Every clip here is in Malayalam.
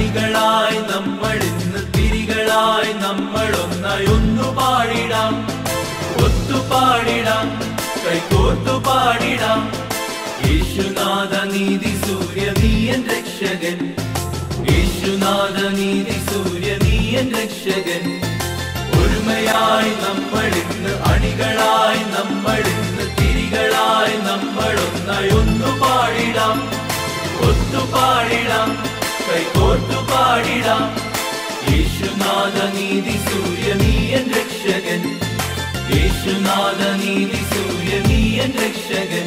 അണികളായി നമ്മൾ ഇന്ന് തിരികളായി നമ്മൾ ഒന്നായി ഒന്നു പാടിടാം ഒത്തു പാടിടാം കൈകോർത്തു പാടിടാം യേശുനാഥ നീതി സൂര്യ നീയൻ രക്ഷകൻ യേശുനാഥ നീതി സൂര്യ നീയൻ രക്ഷകൻ ഒരുമയായി നമ്മൾ ഇന്ന് അണികളായി നമ്മൾ ഇന്ന് തിരികളായി നമ്മൾ ഒന്നായി ഒന്നു പാടിടാം ഒത്തു പാടിടാം കൈകോർത്തു പാടിടാം യേശുനാഥ നീതി സൂര്യ നീയൻ രക്ഷകൻ യേശുനാഥ നീതി സൂര്യ നീയൻ രക്ഷകൻ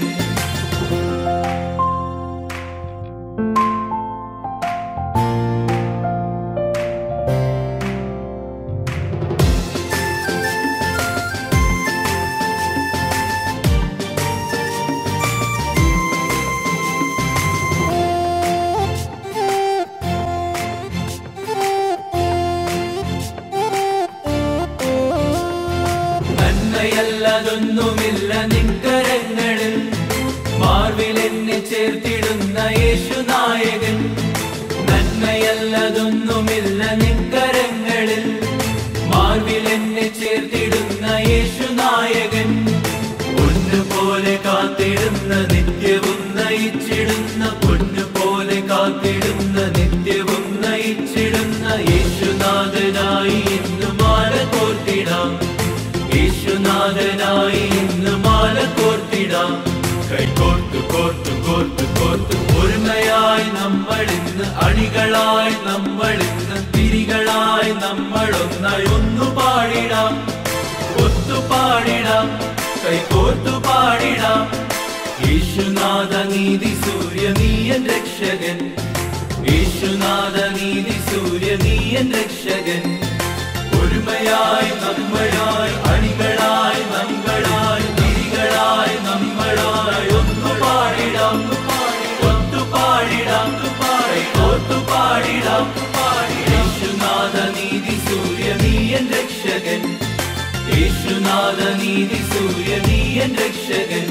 നന്മയല്ലതൊന്നുമില്ല നിക്കരങ്ങളിൽ മാർവിൽ എന്നെ ചേർത്തിടുന്ന യേശു നായകൻ നന്മയല്ലതൊന്നുമില്ല നിക്കരങ്ങളിൽ മാർവിൽ എന്നെ ചേർത്തിടുന്ന യേശു നായകൻ പൊന്നുപോലെ കാത്തിടുന്ന നിത്യവും നയിച്ചിടുന്ന പൊന്നുപോലെ കാത്തിടുന്ന നിത്യവും നയിച്ചിടുന്ന യേശുനാഥനായി ഇന്ന് മാല കോർത്തിടാം യേശുനാഥനായി ഇന്ന് മാല കോർത്തിടാം കൈകോർത്തു കോർത്തു കോർത്തു കോർത്തു ഒരുമയായി നമ്മൾ ഇന്ന് അണികളായി നമ്മൾ ഇന്ന് തിരികളായി നമ്മൾ ഒന്നായി ഒന്നു പാടിടാം ഒത്തു പാടിടാം കൈകോർത്തു പാടിടാം യേശുനാഥ നീതി സൂര്യ നീയൻ രക്ഷകൻ യേശുനാഥ നീതി സൂര്യ നീയൻ രക്ഷകൻ ഒരുമയായി നമ്മളായി അണികളായി നമ്മളായി തിരികളായി നമ്മളായി ഒന്നു പാടിടാം ഒത്തു പാടിടാം ഒത്തു പാടിടാം യേശുനാഥ നീതി സൂര്യ നീയൻ രക്ഷകൻ യേശുനാഥ നീതി സൂര്യ നീയൻ രക്ഷകൻ